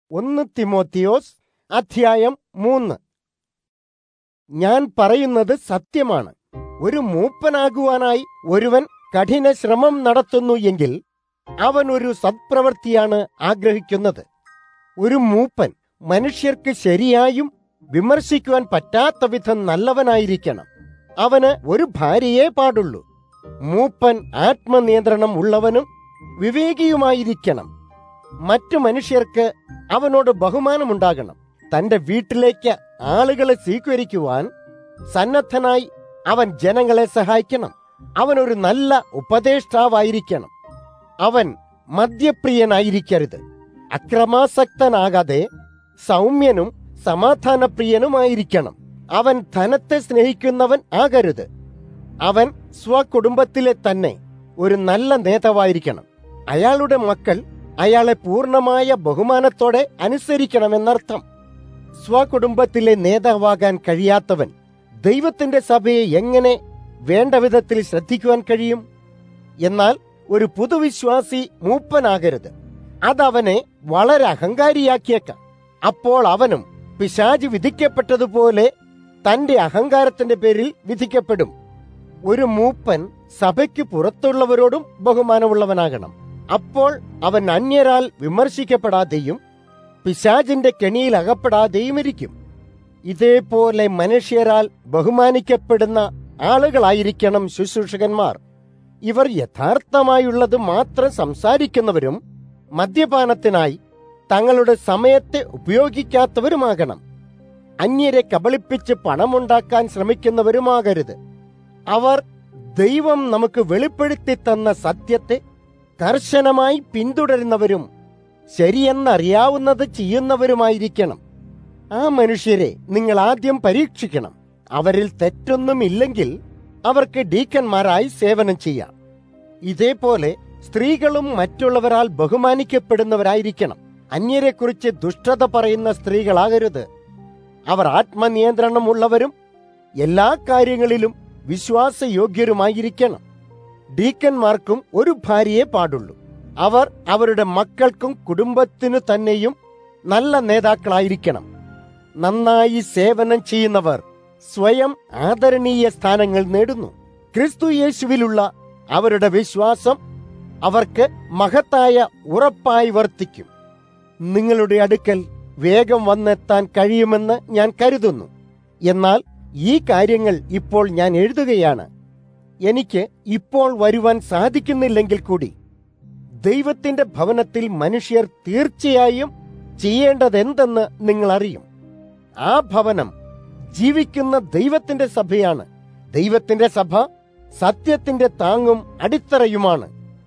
ഒന്ന് തിമോത്തിയോസ് അധ്യായം മൂന്ന് ഞാൻ പറയുന്നത് സത്യമാണ് ഒരു മൂപ്പനാകുവാനായി ഒരുവൻ കഠിന ശ്രമം നടത്തുന്നു എങ്കിൽ അവൻ ഒരു സത്പ്രവൃത്തിയാണ് ആഗ്രഹിക്കുന്നത് ഒരു മൂപ്പൻ മനുഷ്യർക്ക് ശരിയായും വിമർശിക്കുവാൻ പറ്റാത്ത വിധം നല്ലവനായിരിക്കണം അവന് ഒരു ഭാര്യയെ പാടുള്ളൂ മൂപ്പൻ ആത്മനിയന്ത്രണം ഉള്ളവനും വിവേകിയുമായിരിക്കണം മറ്റു മനുഷ്യർക്ക് അവനോട് ബഹുമാനമുണ്ടാകണം തന്റെ വീട്ടിലേക്ക് ആളുകളെ സ്വീകരിക്കുവാൻ സന്നദ്ധനായി അവൻ ജനങ്ങളെ സഹായിക്കണം അവൻ ഒരു നല്ല ഉപദേഷ്ടാവായിരിക്കണം അവൻ മദ്യപ്രിയനായിരിക്കരുത് അക്രമാസക്തനാകാതെ സൗമ്യനും സമാധാനപ്രിയനുമായിരിക്കണം അവൻ ധനത്തെ സ്നേഹിക്കുന്നവൻ ആകരുത് അവൻ സ്വകുടുംബത്തിലെ തന്നെ ഒരു നല്ല നേതാവായിരിക്കണം അയാളുടെ മക്കൾ അയാളെ പൂർണ്ണമായ ബഹുമാനത്തോടെ അനുസരിക്കണമെന്നർത്ഥം സ്വകുടുംബത്തിലെ നേതാവാകാൻ കഴിയാത്തവൻ ദൈവത്തിന്റെ സഭയെ എങ്ങനെ വേണ്ട വിധത്തിൽ ശ്രദ്ധിക്കുവാൻ കഴിയും എന്നാൽ ഒരു പുതുവിശ്വാസി മൂപ്പനാകരുത് അതവനെ വളരെ അഹങ്കാരിയാക്കിയേക്കാം അപ്പോൾ അവനും പിശാജ് വിധിക്കപ്പെട്ടതുപോലെ തന്റെ അഹങ്കാരത്തിന്റെ പേരിൽ വിധിക്കപ്പെടും ഒരു മൂപ്പൻ സഭയ്ക്ക് പുറത്തുള്ളവരോടും ബഹുമാനമുള്ളവനാകണം അപ്പോൾ അവൻ അന്യരാൽ വിമർശിക്കപ്പെടാതെയും പിശാജിന്റെ കെണിയിൽ അകപ്പെടാതെയും ഇരിക്കും ഇതേപോലെ മനുഷ്യരാൽ ബഹുമാനിക്കപ്പെടുന്ന ആളുകളായിരിക്കണം ശുശ്രൂഷകന്മാർ ഇവർ യഥാർത്ഥമായുള്ളത് മാത്രം സംസാരിക്കുന്നവരും മദ്യപാനത്തിനായി തങ്ങളുടെ സമയത്തെ ഉപയോഗിക്കാത്തവരുമാകണം അന്യരെ കബളിപ്പിച്ച് പണമുണ്ടാക്കാൻ ശ്രമിക്കുന്നവരുമാകരുത് അവർ ദൈവം നമുക്ക് വെളിപ്പെടുത്തി തന്ന സത്യത്തെ കർശനമായി പിന്തുടരുന്നവരും ശരിയെന്നറിയാവുന്നത് ചെയ്യുന്നവരുമായിരിക്കണം ആ മനുഷ്യരെ നിങ്ങൾ ആദ്യം പരീക്ഷിക്കണം അവരിൽ തെറ്റൊന്നുമില്ലെങ്കിൽ അവർക്ക് ഡീക്കന്മാരായി സേവനം ചെയ്യാം ഇതേപോലെ സ്ത്രീകളും മറ്റുള്ളവരാൽ ബഹുമാനിക്കപ്പെടുന്നവരായിരിക്കണം അന്യരെക്കുറിച്ച് ദുഷ്ടത പറയുന്ന സ്ത്രീകളാകരുത് അവർ ആത്മനിയന്ത്രണമുള്ളവരും എല്ലാ കാര്യങ്ങളിലും വിശ്വാസയോഗ്യരുമായിരിക്കണം ഡീക്കന്മാർക്കും ഒരു ഭാര്യയെ പാടുള്ളൂ അവർ അവരുടെ മക്കൾക്കും കുടുംബത്തിനു തന്നെയും നല്ല നേതാക്കളായിരിക്കണം നന്നായി സേവനം ചെയ്യുന്നവർ സ്വയം ആദരണീയ സ്ഥാനങ്ങൾ നേടുന്നു ക്രിസ്തു യേശുവിലുള്ള അവരുടെ വിശ്വാസം അവർക്ക് മഹത്തായ ഉറപ്പായി വർത്തിക്കും നിങ്ങളുടെ അടുക്കൽ വേഗം വന്നെത്താൻ കഴിയുമെന്ന് ഞാൻ കരുതുന്നു എന്നാൽ ഈ കാര്യങ്ങൾ ഇപ്പോൾ ഞാൻ എഴുതുകയാണ് എനിക്ക് ഇപ്പോൾ വരുവാൻ സാധിക്കുന്നില്ലെങ്കിൽ കൂടി ദൈവത്തിന്റെ ഭവനത്തിൽ മനുഷ്യർ തീർച്ചയായും ചെയ്യേണ്ടതെന്തെന്ന് നിങ്ങൾ അറിയും ആ ഭവനം ജീവിക്കുന്ന ദൈവത്തിന്റെ സഭയാണ് ദൈവത്തിന്റെ സഭ സത്യത്തിന്റെ താങ്ങും അടിത്തറയുമാണ്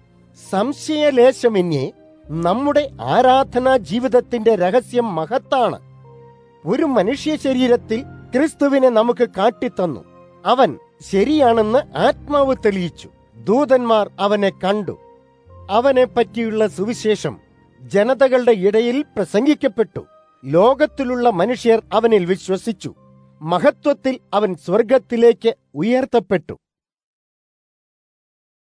സംശയലേശമെന്യേ നമ്മുടെ ആരാധനാ ജീവിതത്തിന്റെ രഹസ്യം മഹത്താണ് ഒരു മനുഷ്യ ശരീരത്തിൽ ക്രിസ്തുവിനെ നമുക്ക് കാട്ടിത്തന്നു അവൻ ശരിയാണെന്ന് ആത്മാവ് തെളിയിച്ചു ദൂതന്മാർ അവനെ കണ്ടു അവനെ പറ്റിയുള്ള സുവിശേഷം ജനതകളുടെ ഇടയിൽ പ്രസംഗിക്കപ്പെട്ടു ലോകത്തിലുള്ള മനുഷ്യർ അവനിൽ വിശ്വസിച്ചു മഹത്വത്തിൽ അവൻ സ്വർഗത്തിലേക്ക് ഉയർത്തപ്പെട്ടു